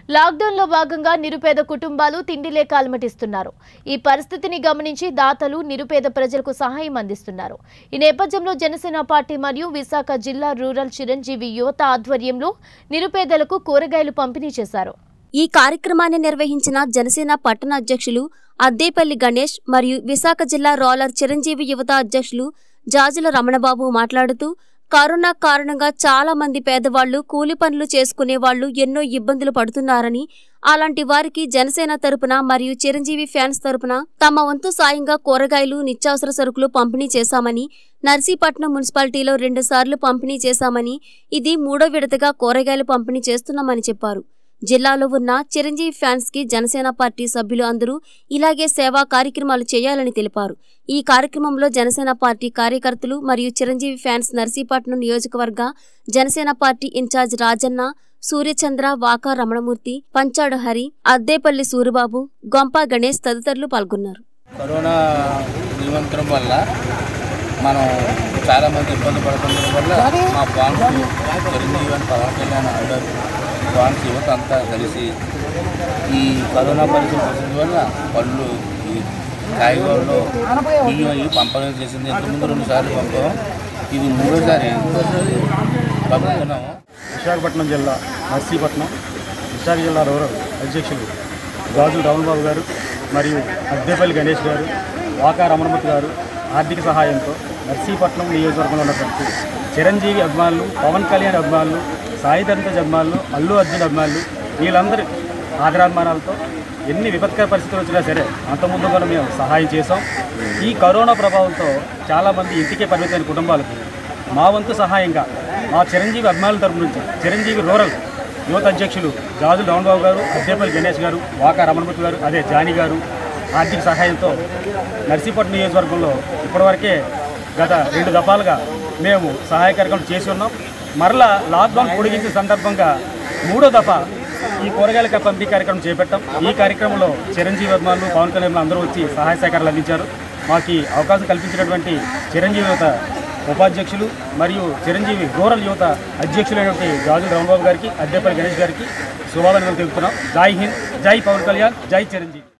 lockdown లో భాగంగా నిరుపేద కుటుంబాలు తిండి లేక అలమటిస్తున్నారు ఈ పరిస్థితిని గమనించి దాతలు నిరుపేద ప్రజలకు సహాయం అందిస్తున్నారు ఈ నేపథ్యంలో జనసేన పార్టీ మరియు విశాఖ జిల్లా రూరల్ చిరంజీవి యువత ఆధ్వర్యంలో నిరుపేదలకు కూరగాయలు పంపిణీ చేశారు ఈ కార్యక్రమాన్ని నిర్వహించిన జనసేన పట్టణ అధ్యక్షులు అద్దేపల్లి గణేష్ మరియు విశాఖ జిల్లా రోలర్ చిరంజీవి యువత అధ్యక్షులు జాజుల రమణబాబు మాట్లాడుతూ కరోనా కారణంగా చాలా మంది పేదవాళ్లు కూలి పనులు చేసుకునే వాళ్ళు ఎన్నో ఇబ్బందులు పడుతున్నారని అలాంటి వారికి జనసేన తరపున మరియు చిరంజీవి ఫ్యాన్స్ తరపున తమ వంతు సాయంగా కూరగాయలు నిత్యావసర సరుకులు పంపిణీ చేశామని నర్సీపట్నం మున్సిపాలిటీలో రెండుసార్లు పంపిణీ చేశామని ఇది మూడో విడతగా కూరగాయలు పంపిణీ చేస్తున్నామని చెప్పారు జిల్లాలో ఉన్న చిరంజీవి ఫ్యాన్స్ కి జనసేన పార్టీ సభ్యులు అందరూ ఇలాగే సేవా కార్యక్రమాలు చేయాలని తెలిపారు ఈ కార్యక్రమంలో జనసేన పార్టీ కార్యకర్తలు మరియు చిరంజీవి ఫ్యాన్స్ నర్సీపట్నం నియోజకవర్గ జనసేన పార్టీ ఇన్ఛార్జ్ రాజన్న సూర్యచంద్ర వాకా రమణమూర్తి పంచాడు హరి అద్దేపల్లి సూరిబాబు గొంప గణేష్ తదితరులు పాల్గొన్నారు కరోనా నియంత్రణ వల్ల మనం చాలా మంది ఇబ్బంది పడుతుండడం వల్ల మా బాన్స్ చిరంజీవి అని పవన్ కళ్యాణ్ ఆర్డర్ బాన్స్ యువత అంతా కలిసి ఈ కరోనా పరిస్థితి పరిస్థితి వల్ల పళ్ళు ఈ కాయగూరలు బియ్యం ఇవి పంపడం చేసింది ఇంతకుముందు రెండు సార్లు పంపాము ఇది మూడోసారి పంపుతున్నాము విశాఖపట్నం జిల్లా నర్సీపట్నం విశాఖ జిల్లా రూరల్ అధ్యక్షులు గాజుల రామబాబు గారు మరియు అద్దేపల్లి గణేష్ గారు వాకా రమణమూర్తి గారు ఆర్థిక సహాయంతో నర్సీపట్నం నియోజకవర్గంలో ఉన్నటువంటి చిరంజీవి అభిమానులు పవన్ కళ్యాణ్ అభిమానులు సాయి ధర్మతేజ్ అభిమానులు అల్లు అర్జున్ అభిమానులు వీళ్ళందరి ఆదరాభిమానాలతో ఎన్ని విపత్కర పరిస్థితులు వచ్చినా సరే అంతకుముందు కూడా మేము సహాయం చేసాం ఈ కరోనా ప్రభావంతో చాలామంది ఇంటికే పరిమితమైన కుటుంబాలకు మా వంతు సహాయంగా మా చిరంజీవి అభిమానుల తరపు నుంచి చిరంజీవి రూరల్ యువత అధ్యక్షులు గాజుల రామబాబు గారు అద్దేపల్లి గణేష్ గారు వాకా రమణమూర్తి గారు అదే జానీ గారు ఆర్థిక సహాయంతో నర్సీపట్నం నియోజకవర్గంలో ఇప్పటివరకే గత రెండు దఫాలుగా మేము సహాయ కార్యక్రమం చేసి ఉన్నాం మరలా లాక్డౌన్ పొడిగించిన సందర్భంగా మూడో దఫా ఈ కూరగాయల పంపిణీ కార్యక్రమం చేపట్టాం ఈ కార్యక్రమంలో చిరంజీవి అభిమానులు పవన్ కళ్యాణ్ అందరూ వచ్చి సహాయ సహకారాలు అందించారు మాకు ఈ అవకాశం కల్పించినటువంటి చిరంజీవి యువత ఉపాధ్యక్షులు మరియు చిరంజీవి రూరల్ యువత అధ్యక్షులైనటువంటి గాజుల రామబాబు గారికి అద్దేపల్లి గణేష్ గారికి శుభాభినందనలు తెలుపుతున్నాం జై హింద్ జై పవన్ కళ్యాణ్ జై చిరంజీవి